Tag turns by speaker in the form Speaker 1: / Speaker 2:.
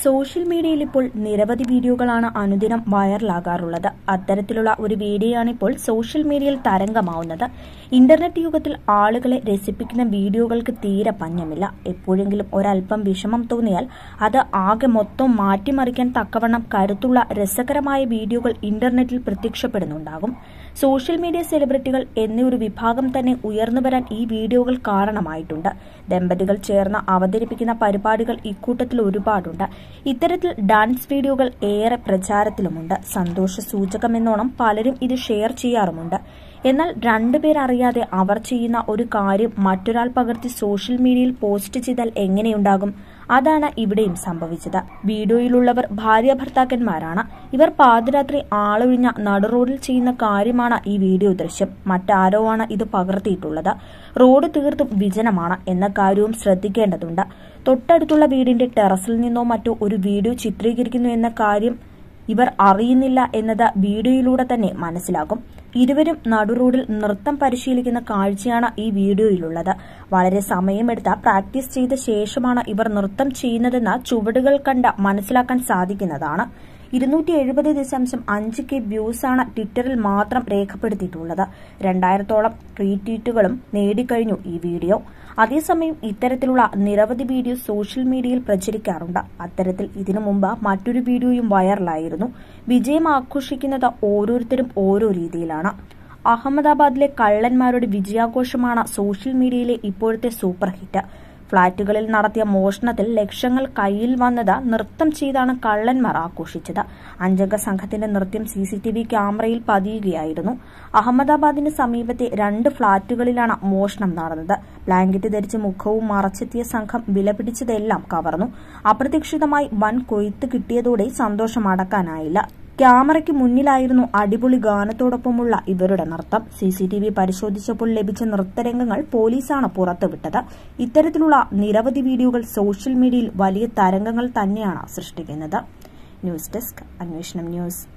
Speaker 1: social മീഡിയയിൽ ഇപ്പോൾ നിരവധി വീഡിയോകളാണ് അനുദിനം വൈറലാകാറുള്ളത് അത്തരത്തിലുള്ള ഒരു വീഡിയോയാണ് ഇപ്പോൾ സോഷ്യൽ മീഡിയയിൽ തരംഗമാവുന്നത് ഇന്റർനെറ്റ് യുഗത്തിൽ ആളുകളെ രസിപ്പിക്കുന്ന വീഡിയോകൾക്ക് തീരെ പഞ്ഞമില്ല എപ്പോഴെങ്കിലും ഒരല്പം വിഷമം തോന്നിയാൽ അത് ആകെ മൊത്തം മാറ്റിമറിക്കാൻ തക്കവണ്ണം കരുത്തുള്ള രസകരമായ വീഡിയോകൾ ഇന്റർനെറ്റിൽ പ്രത്യക്ഷപ്പെടുന്നുണ്ടാകും സോഷ്യൽ മീഡിയ സെലിബ്രിറ്റികൾ എന്നൊരു വിഭാഗം തന്നെ ഉയർന്നു വരാൻ ഈ വീഡിയോകൾ കാരണമായിട്ടുണ്ട് ദമ്പതികൾ ചേർന്ന് അവതരിപ്പിക്കുന്ന പരിപാടികൾ ഇക്കൂട്ടത്തിൽ ഒരുപാടുണ്ട് ഇത്തരത്തിൽ ഡാൻസ് വീഡിയോകൾ ഏറെ പ്രചാരത്തിലുമുണ്ട് സന്തോഷ സൂചകമെന്നോണം പലരും ഇത് ഷെയർ ചെയ്യാറുമുണ്ട് എന്നാൽ രണ്ടുപേർ അറിയാതെ അവർ ചെയ്യുന്ന ഒരു കാര്യം മറ്റൊരാൾ പകർത്തി സോഷ്യൽ മീഡിയയിൽ പോസ്റ്റ് ചെയ്താൽ എങ്ങനെയുണ്ടാകും അതാണ് ഇവിടെയും സംഭവിച്ചത് വീഡിയോയിലുള്ളവർ ഭാര്യ ഭർത്താക്കന്മാരാണ് ഇവർ പാതിരാത്രി ആളൊഴിഞ്ഞ നടുറോഡിൽ ചെയ്യുന്ന കാര്യമാണ് ഈ വീഡിയോ ദൃശ്യം മറ്റാരോ ആണ് ഇത് പകർത്തിയിട്ടുള്ളത് റോഡ് തീർത്തും വിജനമാണ് എന്ന കാര്യവും ശ്രദ്ധിക്കേണ്ടതുണ്ട് തൊട്ടടുത്തുള്ള വീടിന്റെ ടെറസിൽ നിന്നോ മറ്റോ ഒരു വീഡിയോ ചിത്രീകരിക്കുന്നു എന്ന കാര്യം ഇവർ അറിയുന്നില്ല എന്നത് വീഡിയോയിലൂടെ തന്നെ മനസ്സിലാകും ഇരുവരും നടുറോഡിൽ നൃത്തം പരിശീലിക്കുന്ന കാഴ്ചയാണ് ഈ വീഡിയോയിലുള്ളത് വളരെ സമയമെടുത്ത പ്രാക്ടീസ് ചെയ്ത ശേഷമാണ് ഇവർ നൃത്തം ചെയ്യുന്നതെന്ന് ചുവടുകൾ കണ്ട് മനസ്സിലാക്കാൻ സാധിക്കുന്നതാണ് ഇരുന്നൂറ്റി എഴുപത് ദശാംശം അഞ്ച് കെ വ്യൂസാണ് ട്വിറ്ററിൽ മാത്രം രേഖപ്പെടുത്തിയിട്ടുള്ളത് രണ്ടായിരത്തോളം റീട്വീറ്റുകളും നേടിക്കഴിഞ്ഞു ഈ വീഡിയോ അതേസമയം ഇത്തരത്തിലുള്ള നിരവധി വീഡിയോ സോഷ്യൽ മീഡിയയിൽ പ്രചരിക്കാറുണ്ട് അത്തരത്തിൽ ഇതിനു മുമ്പ് മറ്റൊരു വീഡിയോയും വൈറലായിരുന്നു വിജയം ആഘോഷിക്കുന്നത് ഓരോരുത്തരും ഓരോ രീതിയിലാണ് അഹമ്മദാബാദിലെ കള്ളന്മാരുടെ വിജയാഘോഷമാണ് സോഷ്യൽ മീഡിയയിലെ ഇപ്പോഴത്തെ സൂപ്പർ ഹിറ്റ് ഫ്ളാറ്റുകളിൽ നടത്തിയ മോഷണത്തിൽ ലക്ഷങ്ങൾ കയ്യിൽ വന്നത് നൃത്തം ചെയ്താണ് കള്ളന്മാർ ആഘോഷിച്ചത് അഞ്ചംഗ സംഘത്തിന്റെ നൃത്യം സി സി ടി വി ക്യാമറയിൽ പതിയുകയായിരുന്നു അഹമ്മദാബാദിന് സമീപത്തെ രണ്ട് ഫ്ളാറ്റുകളിലാണ് മോഷണം നടന്നത് ബ്ലാങ്കറ്റ് ധരിച്ച് മുഖവും മറച്ചെത്തിയ സംഘം വിലപിടിച്ചതെല്ലാം കവർന്നു അപ്രതീക്ഷിതമായി വൻ കൊയ്ത്ത് കിട്ടിയതോടെ സന്തോഷം അടക്കാനായില്ല ക്യാമറയ്ക്ക് മുന്നിലായിരുന്നു അടിപൊളി ഗാനത്തോടൊപ്പമുള്ള ഇവരുടെ നൃത്തം സി സി ടി വി പരിശോധിച്ചപ്പോൾ ലഭിച്ച നൃത്തരംഗങ്ങൾ പോലീസാണ് പുറത്തുവിട്ടത് ഇത്തരത്തിലുള്ള നിരവധി വീഡിയോകൾ സോഷ്യൽ മീഡിയയിൽ വലിയ തരംഗങ്ങൾ തന്നെയാണ് സൃഷ്ടിക്കുന്നത് ന്യൂസ് ഡെസ്ക് അന്വേഷണം ന്യൂസ്